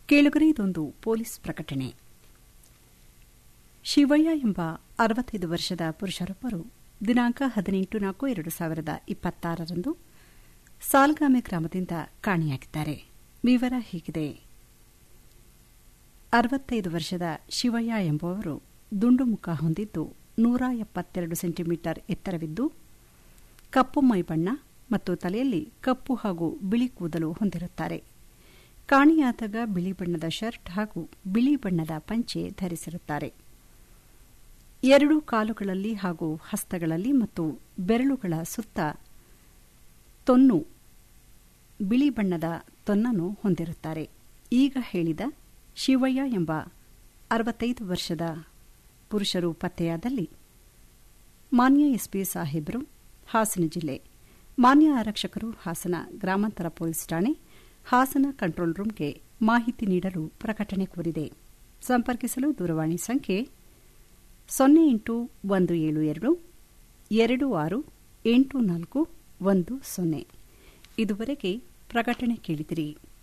ಕೇಳುಗರೆ ಇದೊಂದು ಪೊಲೀಸ್ ಪ್ರಕಟಣೆ ಶಿವಯ್ಯ ಎಂಬ ಅರವತ್ತೈದು ವರ್ಷದ ಪುರುಷರೊಬ್ಬರು ದಿನಾಂಕ ಹದಿನೆಂಟು ನಾಲ್ಕು ಎರಡು ಸಾವಿರದ ಇಪ್ಪತ್ತಾರರಂದು ಸಾಲ್ಗಾಮೆ ಗ್ರಾಮದಿಂದ ಕಾಣೆಯಾಗಿದ್ದಾರೆ ವಿವರ ಹೀಗಿದೆ ಅರವತ್ತೈದು ವರ್ಷದ ಶಿವಯ್ಯ ಎಂಬುವವರು ದುಂಡು ಮುಖ ಹೊಂದಿದ್ದು ನೂರ ಎಪ್ಪತ್ತೆರಡು ಸೆಂಟಿಮೀಟರ್ ಎತ್ತರವಿದ್ದು ಕಪ್ಪು ಮೈಬಣ್ಣ ಮತ್ತು ತಲೆಯಲ್ಲಿ ಕಪ್ಪು ಹಾಗೂ ಬಿಳಿ ಕೂದಲು ಹೊಂದಿರುತ್ತಾರೆ ಕಾಣೆಯಾದಾಗ ಬಿಳಿ ಬಣ್ಣದ ಶರ್ಟ್ ಹಾಗೂ ಬಿಳಿ ಬಣ್ಣದ ಪಂಚೆ ಧರಿಸಿರುತ್ತಾರೆ ಎರಡು ಕಾಲುಗಳಲ್ಲಿ ಹಾಗೂ ಹಸ್ತಗಳಲ್ಲಿ ಮತ್ತು ಬೆರಳುಗಳ ಸುತ್ತ ತೊನ್ನು ಬಿಳಿ ಬಣ್ಣದ ತೊನ್ನನ್ನು ಹೊಂದಿರುತ್ತಾರೆ ಈಗ ಹೇಳಿದ ಶಿವಯ್ಯ ಎಂಬ ಅರವತ್ತೈದು ವರ್ಷದ ಪುರುಷರು ಪತ್ತೆಯಾದಲ್ಲಿ ಮಾನ್ಯ ಎಸ್ಪಿ ಸಾಹೇಬರು ಹಾಸನ ಜಿಲ್ಲೆ ಮಾನ್ಯ ಆರಕ್ಷಕರು ಹಾಸನ ಗ್ರಾಮಾಂತರ ಪೊಲೀಸ್ ಠಾಣೆ ಹಾಸನ ಕಂಟ್ರೋಲ್ ರೂಂಗೆ ಮಾಹಿತಿ ನೀಡಲು ಪ್ರಕಟಣೆ ಕೋರಿದೆ ಸಂಪರ್ಕಿಸಲು ದೂರವಾಣಿ ಸಂಖ್ಯೆ ಸೊನ್ನೆ ಎಂಟು ಒಂದು ಏಳು ಎರಡು ಎರಡು ಆರು ಎಂಟು ನಾಲ್ಕು ಒಂದು ಸೊನ್ನೆ ಇದುವರೆಗೆ ಪ್ರಕಟಣೆ ಕೇಳಿದಿರಿ